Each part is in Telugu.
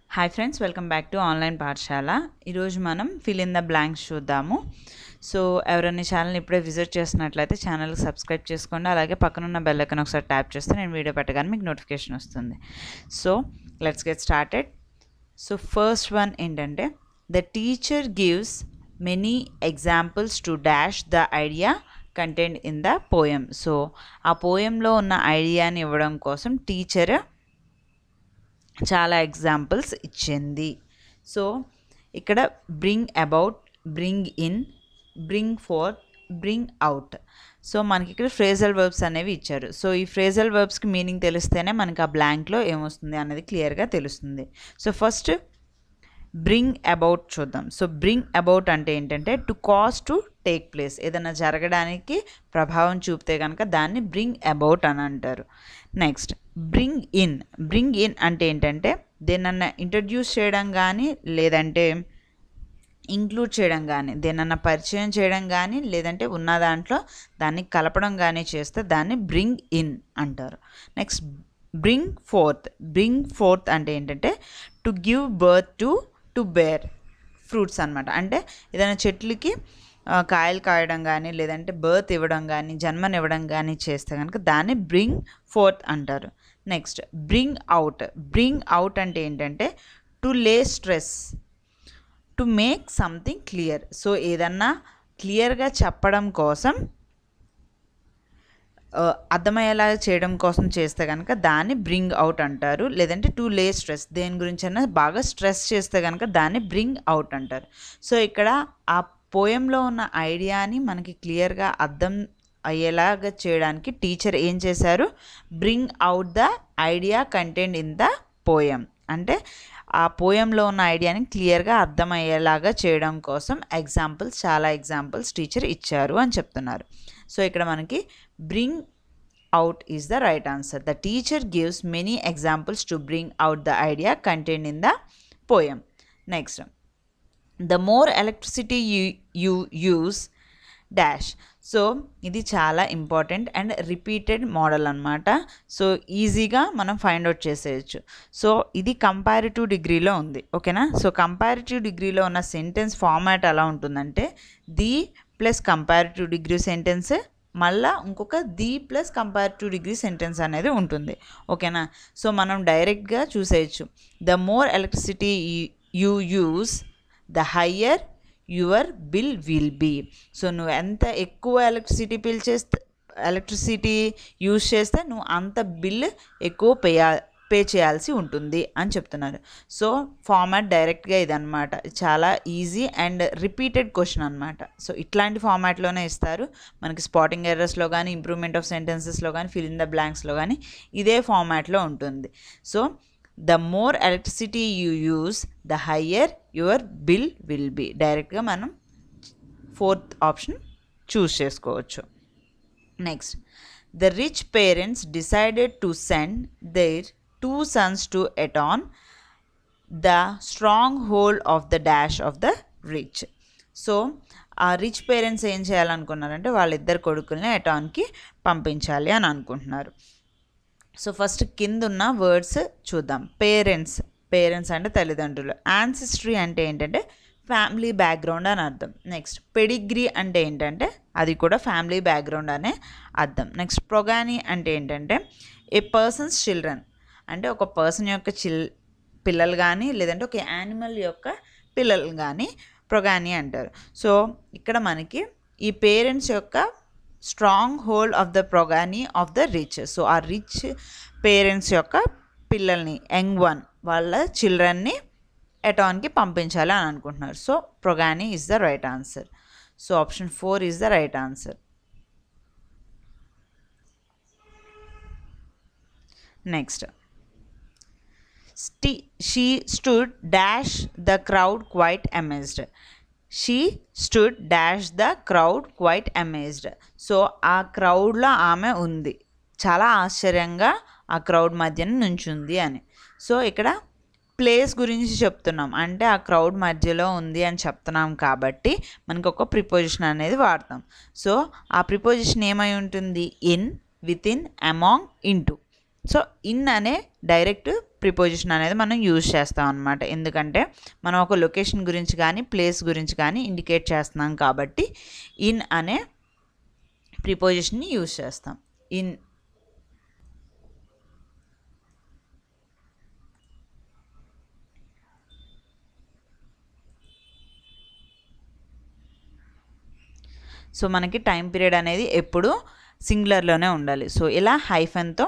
Hi friends welcome back to online Pathashala ఈరోజు మనం ఫిల్ ఇన్ ద బ్లాంక్స్ చూద్దాము సో ఎవరైనా ఛానల్ ఇప్పుడే విజిట్ చేసినట్లయితే ఛానల్కి సబ్స్క్రైబ్ చేసుకోండి అలాగే పక్కనున్న బెల్ ఐకాన్ ఒకసారి ట్యాప్ చేస్తే నేను వీడియో పెట్టగానే మీకు నోటిఫికేషన్ వస్తుంది so let's get started so first one ఏంటంటే the teacher gives many examples to dash the idea content in the poem so ఆ పోయంలో ఉన్న ఐడియాని ఇవ్వడం కోసం టీచర్ చాలా ఎగ్జాంపుల్స్ ఇచ్చింది సో ఇక్కడ bring about bring in bring forth bring out so మనకి ఇక్కడ ఫ్రేజల్ వర్బ్స్ అనేవి ఇచ్చారు సో ఈ ఫ్రేజల్ వర్బ్స్కి మీనింగ్ తెలిస్తేనే మనకి ఆ బ్లాంక్లో ఏమొస్తుంది అనేది క్లియర్గా తెలుస్తుంది సో ఫస్ట్ బ్రింగ్ అబౌట్ చూద్దాం సో బ్రింగ్ అబౌట్ అంటే ఏంటంటే to cause to take place ఏదైనా జరగడానికి ప్రభావం చూపితే కనుక దాన్ని బ్రింగ్ అబౌట్ అని అంటారు next bring in bring in అంటే ఏంటంటే దేనన్నా ఇంట్రడ్యూస్ చేయడం కానీ లేదంటే ఇంక్లూడ్ చేయడం కానీ దేనన్నా పరిచయం చేయడం కానీ లేదంటే ఉన్న దాంట్లో దాన్ని కలపడం కానీ చేస్తే దాన్ని బ్రింగ్ ఇన్ అంటారు next bring forth bring forth అంటే ఏంటంటే to give birth to to bear fruits అనమాట అంటే ఏదైనా చెట్లకి ఆ, కాయలు కాయడం కానీ లేదంటే బర్త్ ఇవ్వడం కానీ జన్మనివ్వడం కానీ చేస్తే కనుక దాన్ని బ్రింగ్ ఫోర్త్ అంటారు next bring out bring out అంటే ఏంటంటే to lay stress to make something clear so ఏదన్నా క్లియర్గా చెప్పడం కోసం ఆ, అర్థమయ్యేలా చేయడం కోసం చేస్తే కనుక దాన్ని బ్రింగ్ అవుట్ అంటారు లేదంటే టు లే స్ట్రెస్ దేని గురించి అయినా బాగా స్ట్రెస్ చేస్తే కనుక దాన్ని బ్రింగ్ అవుట్ అంటారు సో ఇక్కడ ఆ పోయంలో ఉన్న ఐడియాని మనకి క్లియర్గా అర్థం అయ్యేలాగా చేయడానికి టీచర్ ఏం చేశారు bring out the idea content in the poem అంటే ఆ పోయంలో ఉన్న ఐడియాని క్లియర్గా అర్థమయ్యేలాగా చేయడం కోసం ఎగ్జాంపుల్స్ చాలా ఎగ్జాంపుల్స్ టీచర్ ఇచ్చారు అని చెప్తున్నారు సో ఇక్కడ మనకి bring out is the right answer the teacher gives many examples to bring out the idea content in the poem next the more electricity you you use dash so ఇది చాలా ఇంపార్టెంట్ అండ్ రిపీటెడ్ మోడల్ అనమాట సో ఈజీగా మనం ఫైండ్ అవుట్ చేసేయచ్చు సో ఇది కంపారిటివ్ డిగ్రీలో ఉంది ఓకేనా సో కంపారిటివ్ డిగ్రీలో ఉన్న సెంటెన్స్ ఫార్మాట్ ఎలా ఉంటుందంటే the plus comparative degree sentence మళ్ళా ఇంకొక the plus comparative degree sentence అనేది ఉంటుంది ఓకేనా సో మనం డైరెక్ట్గా చూసేయచ్చు the more electricity you use the higher your bill will be so నువ్వు ఎంత ఎక్కువ ఎలక్ట్రిసిటీ బిల్ చేస్తే ఎలక్ట్రిసిటీ యూజ్ చేస్తే నువ్వు అంత బిల్ ఎక్కువ పేయా పే చేయాల్సి ఉంటుంది అని చెప్తున్నారు సో ఫార్మాట్ డైరెక్ట్గా ఇదనమాట చాలా ఈజీ అండ్ రిపీటెడ్ క్వశ్చన్ అనమాట సో ఇట్లాంటి ఫార్మాట్లోనే ఇస్తారు మనకి స్పాటింగ్ ఎర్రర్స్లో కానీ ఇంప్రూవ్మెంట్ ఆఫ్ సెంటెన్సెస్లో కానీ ఫిల్ ఇన్ ద బ్లాంక్స్లో కానీ ఇదే ఫార్మాట్లో ఉంటుంది so the more electricity you use the higher your bill will be డైరెక్ట్గా మనం ఫోర్త్ ఆప్షన్ చూస్ చేసుకోవచ్చు next the rich parents decided to send their two sons to Eton the stronghold of the dash of the rich so ఆ రిచ్ పేరెంట్స్ ఏం చేయాలనుకున్నారంటే వాళ్ళిద్దరు కొడుకుల్ని ఎటాన్కి పంపించాలి అని అనుకుంటున్నారు సో ఫస్ట్ కింద ఉన్న వర్డ్స్ చూద్దాం పేరెంట్స్ పేరెంట్స్ అంటే తల్లిదండ్రులు యాన్సిస్ట్రీ అంటే ఏంటంటే ఫ్యామిలీ బ్యాక్గ్రౌండ్ అని అర్థం నెక్స్ట్ పెడిగ్రీ అంటే ఏంటంటే అది కూడా ఫ్యామిలీ బ్యాక్గ్రౌండ్ అనే అర్థం నెక్స్ట్ ప్రొగాని అంటే ఏంటంటే ఏ పర్సన్స్ చిల్డ్రన్ అంటే ఒక పర్సన్ యొక్క చిల్ పిల్లలు కానీ లేదంటే ఒక యానిమల్ యొక్క పిల్లలు కానీ ప్రొగాని అంటారు సో ఇక్కడ మనకి ఈ పేరెంట్స్ యొక్క stronghold of the progeny of the rich so ఆ రిచ్ పేరెంట్స్ యొక్క పిల్లల్ని యంగ్ వన్ వాళ్ళ చిల్డ్రన్ని ఎటాన్కి పంపించాలి అని అనుకుంటున్నారు so progeny is the right answer so option four is the right answer next sti- she stood dash the crowd quite amazed she stood dash the crowd quite amazed so ఆ క్రౌడ్లో ఆమె ఉంది చాలా ఆశ్చర్యంగా ఆ క్రౌడ్ మధ్యన నుంచుంది అని సో ఇక్కడ ప్లేస్ గురించి చెప్తున్నాం అంటే ఆ క్రౌడ్ మధ్యలో ఉంది అని చెప్తున్నాం కాబట్టి మనకు ఒక ప్రిపోజిషన్ అనేది వాడతాం సో ఆ ప్రిపోజిషన్ ఏమై ఉంటుంది in with in among into so in అనే డైరెక్ట్ ప్రిపోజిషన్ అనేది మనం యూజ్ చేస్తాం అనమాట ఎందుకంటే మనం ఒక లొకేషన్ గురించి కానీ ప్లేస్ గురించి కానీ ఇండికేట్ చేస్తున్నాం కాబట్టి ఇన్ అనే ప్రిపోజిషన్ని యూజ్ చేస్తాం ఇన్ సో మనకి టైం పీరియడ్ అనేది ఎప్పుడు సింగులర్లోనే ఉండాలి సో ఇలా హైఫెన్తో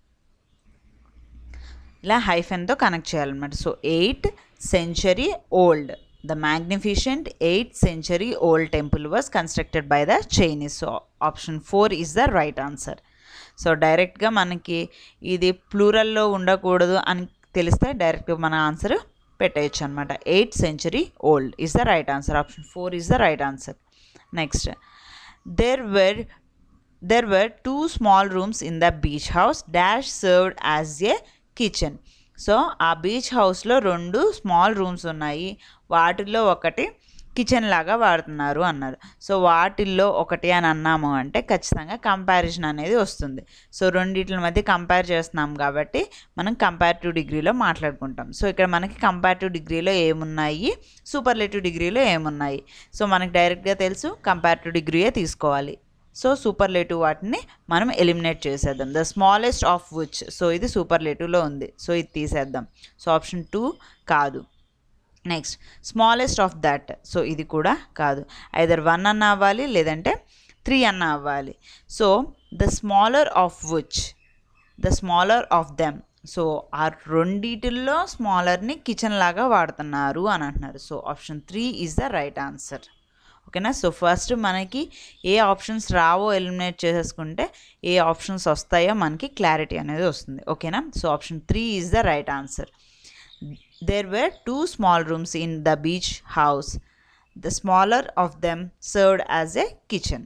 ఇలా హైఫెన్తో కనెక్ట్ చేయాలన్నమాట so eight century old the magnificent eighth century old temple was constructed by the Chinese so option four is the right answer so డైరెక్ట్గా మనకి ఇది ప్లూరల్లో ఉండకూడదు అని తెలిస్తే డైరెక్ట్గా మన ఆన్సర్ పెట్టేయచ్చు అనమాట eighth century old is the right answer option four is the right answer next there were there were two small rooms in the beach house dash served as a kitchen so ఆ బీచ్ హౌస్లో రెండు స్మాల్ రూమ్స్ ఉన్నాయి వాటిల్లో ఒకటి కిచెన్ లాగా వాడుతున్నారు అన్నారు సో వాటిల్లో ఒకటి అని అన్నాము అంటే ఖచ్చితంగా కంపారిజన్ అనేది వస్తుంది సో రెండిట్ల మధ్య కంపేర్ చేస్తున్నాం కాబట్టి మనం కంపారిటివ్ డిగ్రీలో మాట్లాడుకుంటాం సో ఇక్కడ మనకి కంపారిటివ్ డిగ్రీలో ఏమున్నాయి సూపర్లేటివ్ డిగ్రీలో ఏమున్నాయి సో మనకి డైరెక్ట్గా తెలుసు కంపారిటివ్ డిగ్రీయే తీసుకోవాలి సో సూపర్లేటివ్ వాటిని మనం ఎలిమినేట్ చేసేద్దాం the smallest of which so ఇది సూపర్లేటివ్లో ఉంది సో ఇది తీసేద్దాం సో ఆప్షన్ టూ కాదు next smallest of that so ఇది కూడా కాదు ఐదర్ వన్ అన్న అవ్వాలి లేదంటే త్రీ అన్న అవ్వాలి so the smaller of which the smaller of them so ఆ రెండిటిల్లో స్మాలర్ని కిచెన్ లాగా వాడుతున్నారు అని అంటున్నారు so option three is the right answer ఓకేనా సో ఫస్ట్ మనకి ఏ ఆప్షన్స్ రావో ఎలిమినేట్ చేసేసుకుంటే ఏ ఆప్షన్స్ వస్తాయో మనకి క్లారిటీ అనేది వస్తుంది ఓకేనా so option three is the right answer there were two small rooms in the beach house the smaller of them served as a kitchen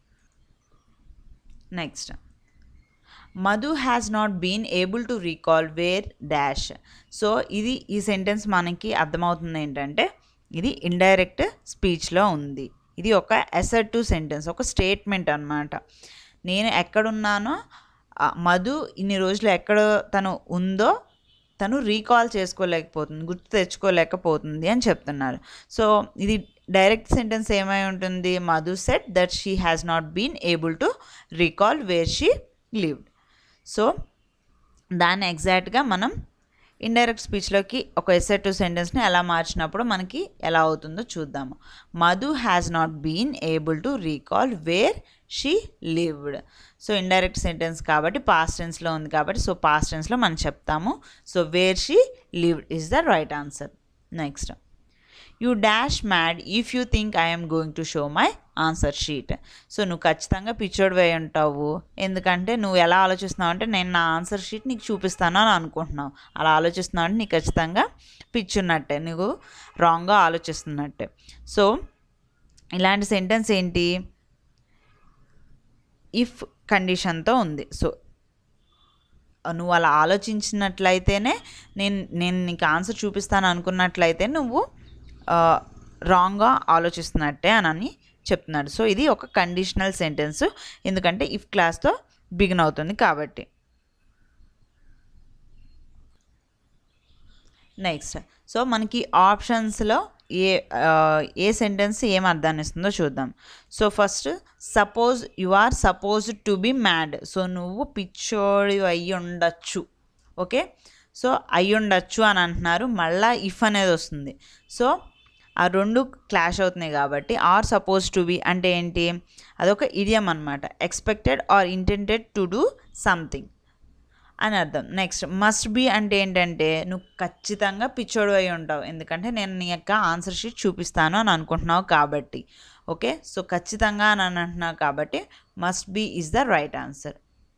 next Madhu has not been able to recall where dash so ఇది ఈ సెంటెన్స్ మనకి అర్థమవుతుంది ఏంటంటే ఇది ఇండైరెక్ట్ స్పీచ్లో ఉంది ఇది ఒక అసర్టివ్ సెంటెన్స్ ఒక స్టేట్మెంట్ అనమాట నేను ఎక్కడున్నానో ఆ మధు ఇన్ని రోజులు ఎక్కడ తను ఉందో తను రీకాల్ చేసుకోలేకపోతుంది గుర్తు తెచ్చుకోలేకపోతుంది అని చెప్తున్నారు సో ఇది డైరెక్ట్ సెంటెన్స్ ఏమై ఉంటుంది Madhu said that she has not been able to recall where she lived so దాన్ని ఎగ్జాక్ట్గా మనం ఇండైరెక్ట్ స్పీచ్లోకి ఒక ఎసెటివ్ సెంటెన్స్ని ఎలా మార్చినప్పుడు మనకి ఎలా అవుతుందో చూద్దాము Madhu has not been able to recall where she lived so indirect sentence కాబట్టి పాస్ట్ టెన్స్లో ఉంది కాబట్టి సో పాస్ట్ టెన్స్లో మనం చెప్తాము so where she lived is the right answer next you dash mad if you think I'm going to show my answer sheet so నువ్వు ఖచ్చితంగా పిచ్చోడు వేయి ఉంటావు ఎందుకంటే నువ్వు ఎలా ఆలోచిస్తున్నావు అంటే నేను నా ఆన్సర్ షీట్ నీకు చూపిస్తాను అని అనుకుంటున్నావు అలా ఆలోచిస్తున్నావు అంటే నీకు ఖచ్చితంగా పిచ్చున్నట్టే నువ్వు రాంగ్గా ఆలోచిస్తున్నట్టే సో ఇలాంటి సెంటెన్స్ ఏంటి ఇఫ్ కండిషన్తో ఉంది సో నువ్వు అలా ఆలోచించినట్లయితేనే నేను నేను నీకు ఆన్సర్ చూపిస్తాను అనుకున్నట్లయితే నువ్వు రాంగ్గా ఆలోచిస్తున్నట్టే అని అని చెప్తున్నాడు సో ఇది ఒక కండిషనల్ సెంటెన్స్ ఎందుకంటే ఇఫ్ క్లాస్తో బిగిన్ అవుతుంది కాబట్టి నెక్స్ట్ సో మనకి ఆప్షన్స్లో ఏ ఏ సెంటెన్స్ ఏం అర్థాన్ని ఇస్తుందో చూద్దాం so first suppose you are supposed to be mad so నువ్వు పిచ్చోడి అయ్యి ఉండొచ్చు ఓకే సో అయ్యి ఉండొచ్చు అని అంటున్నారు మళ్ళీ ఇఫ్ అనేది వస్తుంది సో ఆ రెండు క్లాష్ అవుతున్నాయి కాబట్టి ఆర్ సపోజ్ టు బి అంటే ఏంటి అదొక ఇడియం అనమాట expected or intended to do something అని అర్థం నెక్స్ట్ మస్ట్ బీ అంటే ఏంటంటే నువ్వు ఖచ్చితంగా పిచ్చోడు అయి ఉంటావు ఎందుకంటే నేను నీ యొక్క ఆన్సర్ షీట్ చూపిస్తాను అని అనుకుంటున్నావు కాబట్టి ఓకే సో ఖచ్చితంగా అని అంటున్నావు కాబట్టి must be is the right answer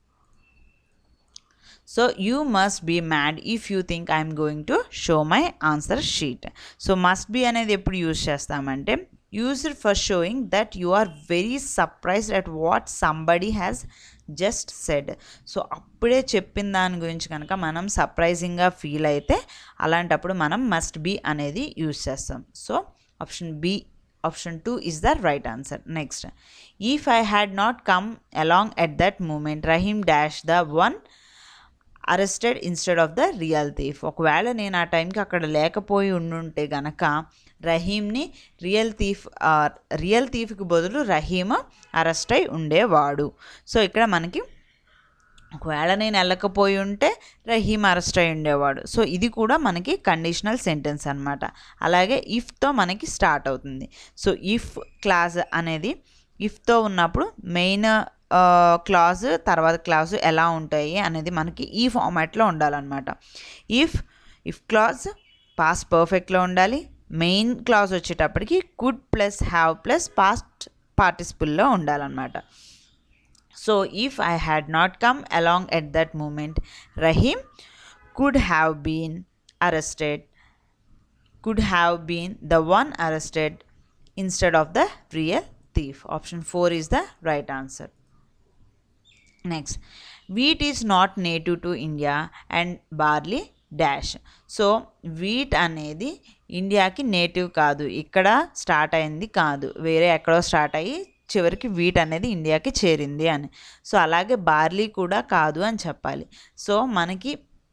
so you must be mad if you think I'm going to show my answer sheet so must be అనేది ఎప్పుడు యూజ్ చేస్తామంటే used for showing that you are very surprised at what somebody has just said so అప్పుడే చెప్పిన దాని గురించి కనుక మనం సర్ప్రైజింగ్గా ఫీల్ అయితే అలాంటప్పుడు మనం మస్ట్ బీ అనేది యూజ్ చేస్తాం so option B option two is the right answer next if I had not come along at that moment Rahim dash the one arrested instead of the real thief ఒకవేళ నేను ఆ టైంకి అక్కడ లేకపోయి ఉండుంటే గనక రహీంని రియల్ థీఫ్ రియల్ థీఫ్కి బదులు రహీమ్ అరెస్ట్ అయి ఉండేవాడు సో ఇక్కడ మనకి ఒకవేళ నేను వెళ్ళకపోయి ఉంటే రహీం అరెస్ట్ అయి ఉండేవాడు సో ఇది కూడా మనకి కండిషనల్ సెంటెన్స్ అనమాట అలాగే ఇఫ్తో మనకి స్టార్ట్ అవుతుంది సో ఇఫ్ క్లాజ్ అనేది ఇఫ్తో ఉన్నప్పుడు మెయిన్ క్లాజ్ తర్వాత క్లాజ్ ఎలా ఉంటాయి అనేది మనకి ఈ ఫార్మాట్లో ఉండాలన్నమాట ఇఫ్ ఇఫ్ క్లాజ్ పాస్ట్ పర్ఫెక్ట్లో ఉండాలి మెయిన్ క్లాజ్ వచ్చేటప్పటికి could plus have plus past పార్టిసిపుల్లో ఉండాలన్నమాట So, if I had not come along at that moment, Rahim could have been arrested, could have been the one arrested instead of the real thief. Option 4 is the right answer. Next, wheat is not native to India and barley dash so wheat అనేది ఇండియాకి నేటివ్ కాదు ఇక్కడ స్టార్ట్ అయింది కాదు వేరే ఎక్కడో స్టార్ట్ అయ్యి చివరికి వీట్ అనేది ఇండియాకి చేరింది అని సో అలాగే బార్లీ కూడా కాదు అని చెప్పాలి సో మనకి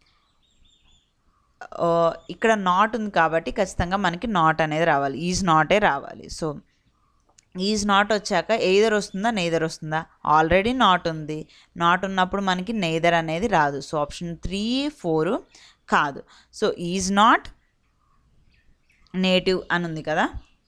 ఆ, ఇక్కడ నాట్ ఉంది కాబట్టి ఖచ్చితంగా మనకి నాట్ అనేది రావాలి ఈజ్ నాటే రావాలి సో ఈజ్ నాట్ వచ్చాక ఎయిదర్ వస్తుందా నెయిదర్ వస్తుందా ఆల్రెడీ నాట్ ఉంది నాట్ ఉన్నప్పుడు మనకి నెయిదర్ అనేది రాదు సో ఆప్షన్ త్రీ ఫోర్ కాదు సో ఈజ్ నాట్ నేటివ్ అని ఉంది కదా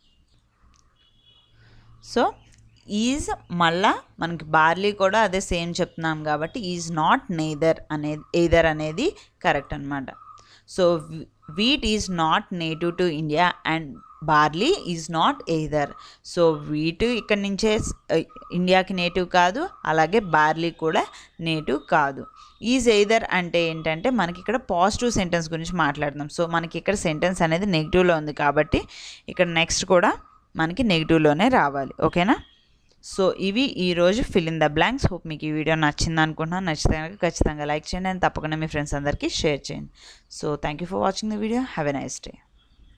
సో ఈజ్ మళ్ళా మనకి బార్లీ కూడా అదే సేమ్ చెప్తున్నాం కాబట్టి ఈజ్ నాట్ నెయిదర్ అనేది ఎయిదర్ అనేది కరెక్ట్ అనమాట so wheat is not native to India and barley is not either so wheat ఇక్కడి నుంచే స్- ఇండియాకి నేటివ్ కాదు అలాగే బార్లీ కూడా నేటివ్ కాదు ఈజ్ ఎయిదర్ అంటే ఏంటంటే మనకి ఇక్కడ పాజిటివ్ సెంటెన్స్ గురించి మాట్లాడుతున్నాం సో మనకి ఇక్కడ సెంటెన్స్ అనేది నెగిటివ్లో ఉంది కాబట్టి ఇక్కడ నెక్స్ట్ కూడా మనకి నెగిటివ్లోనే రావాలి ఓకేనా సో ఇవి ఈరోజు fill in the blanks hope మీకు ఈ వీడియో నచ్చింది అనుకుంటున్నాను నచ్చితే కనుక ఖచ్చితంగా లైక్ చేయండి అండ్ తప్పకుండా మీ ఫ్రెండ్స్ అందరికీ షేర్ చేయండి so thank you for watching the video have a nice day